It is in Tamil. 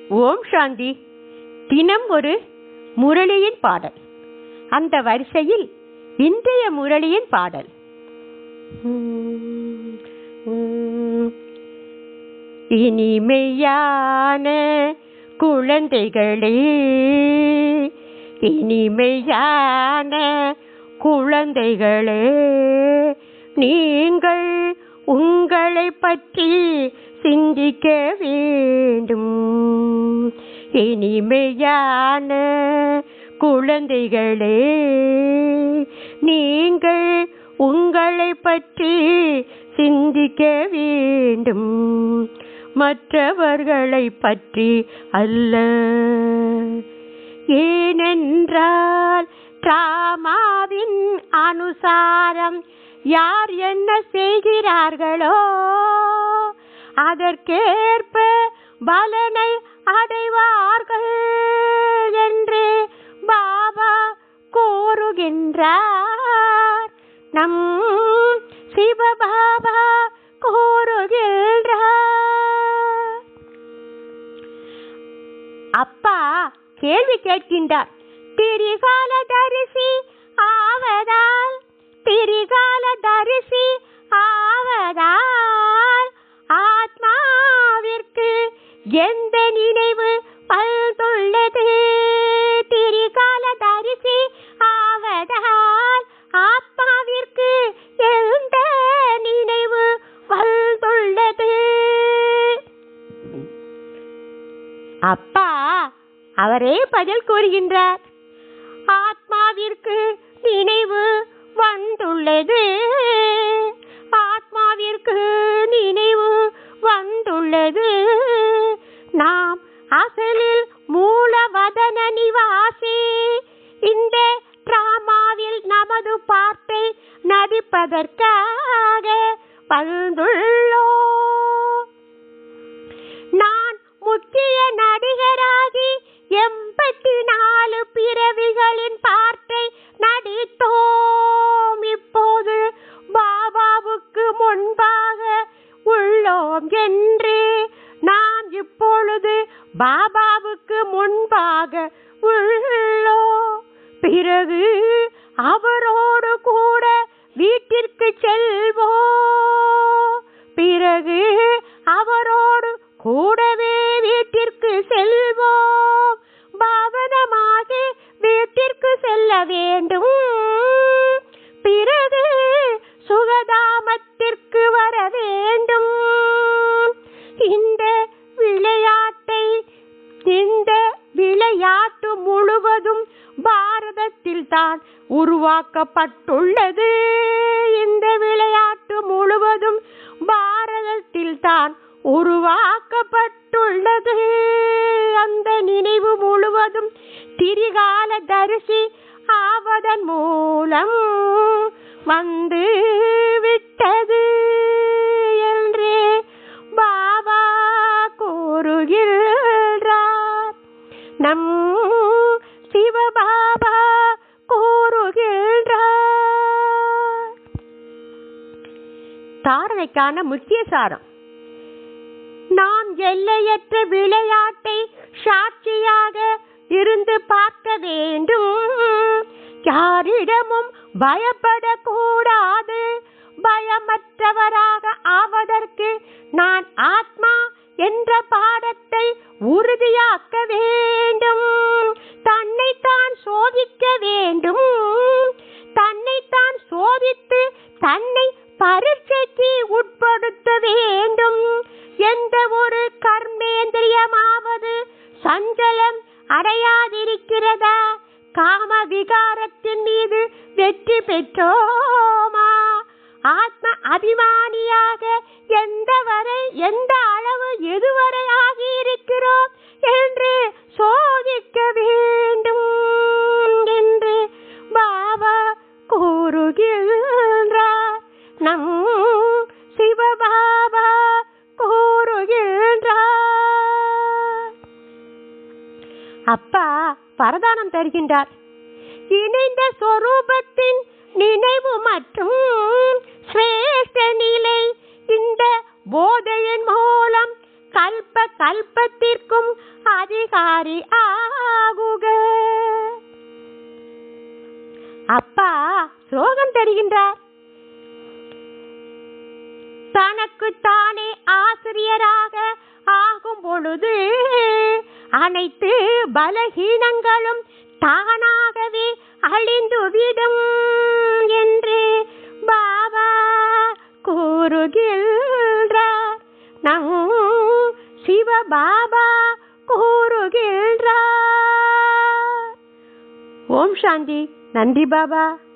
ஓம் சாந்தி தினம் ஒரு முரளியின் பாடல் அந்த வரிசையில் இன்றைய முரளியின் பாடல் இனிமையான குழந்தைகளே இனிமையான குழந்தைகளே நீங்கள் உங்களை பற்றி சிந்திக்க வேண்டும் இனிமையான குழந்தைகளே நீங்கள் உங்களை பற்றி சிந்திக்க வேண்டும் மற்றவர்களை பற்றி அல்ல ஏனென்றால் டிராமாவின் அனுசாரம் யார் என்ன செய்கிறார்களோ அதற்கேற்ப பலனை அடைவார்கள் என்று பாபா கூறுகின்றார் நம் சிவபாபா கூறுகின்றார் அப்பா கேள்வி கேட்கின்றார் திரிகால தரிசி ஆவதால் திரிகால தரிசி ஆவதால் ஆத்மாவிற்கு எந்த நினைவு பல்துள்ளது திரிகால தரிசி ஆவதால் ஆத்மாவிற்கு எந்த நினைவு பல்துள்ளது அப்பா அவரே பதில் கூறுகின்றார் ஆத்மாவிற்கு நினைவு வந்துள்ளது ஆத்மாவிற்கு நினைவு வந்துள்ளது நாம் அசலில் மூலவதன நிவாசி இந்த டிராமாவில் நமது பாட்டை நடிப்பதற்காக வந்துள்ளோம் நான் முக்கிய நடிகராகி எண்பத்தி நாலு பிறவிகளின் பாட்டை நடித்தோம் இப்போது பாபாவுக்கு முன்பாக உள்ளோம் என்று நாம் இப்பொழுது பாபாவுக்கு முன்பாக உள்ளோம் பிறகு அவரோடு கூட வீட்டிற்கு செல்வோம் பிறகு அவரோடு கூடவே வீட்டிற்கு செல்வோம் பாவனமாக வீட்டிற்கு செல்ல வேண்டும் பிறகு சுகதாமத்திற்கு வர வேண்டும் இந்த விளையாட்டை இந்த விளையாட்டு முழுவதும் பாரதத்தில் தான் உருவாக்கப்பட்டுள்ளது இந்த விளையாட்டு முழுவதும் பாரதத்தில் தான் உருவாக்கப்பட்டுள்ளது அந்த நினைவு முழுவதும் திரிகால தரிசி ஆவதன் மூலம் வந்து விட்டது என்று பாபா கூறுகிறார் நம் சிவபாபா கூறுகின்றார் தாரணைக்கான முக்கிய சாரம் நாம் எல்லையற்ற விளையாட்டை சாட்சியாக இருந்து பார்க்க வேண்டும் யாரிடமும் பயப்படக்கூடாது பயமற்றவராக ஆவதற்கு நான் ஆத்மா என்ற பாடத்தை உறுதியாக்க வேண்டும் தன்னைத்தான் சோதிக்க வேண்டும் தன்னைத்தான் சோதித்து தன்னை பரீட்சைக்கு உட்படுத்த வேண்டும் எந்த ஒரு கர்மேந்திரியமாவது சஞ்சலம் அடையாதிருக்கிறதா காம விகாரத்தின் மீது வெற்றி பெற்றோமா ஆத்ம அபிமானியாக எந்த வரை எந்த அளவு எதுவரை ஆகியிருக்கிறோம் என்று சோதிக்க வேண்டும் என்று பாபா கூறுகின்றார் நம் சிவபாபா கூறுகின்றார் அப்பா வரதானம் தருகின்றார் இணைந்த சொரூபத்தின் நினைவு மற்றும் சிரேஷ்ட நிலை இந்த போதையின் மூலம் கல்ப கல்பத்திற்கும் அதிகாரி ஆகுக அப்பா ஸ்லோகம் தருகின்றார் தனக்கு தானே ஆசிரியராக ஆகும் பொழுது அனைத்து பலகீனங்களும் தானாகவே அழிந்துவிடும் என்று பாபா கூறுகின்றார் நம் சிவ பாபா கூறுகின்றார் ஓம் சாந்தி நன்றி பாபா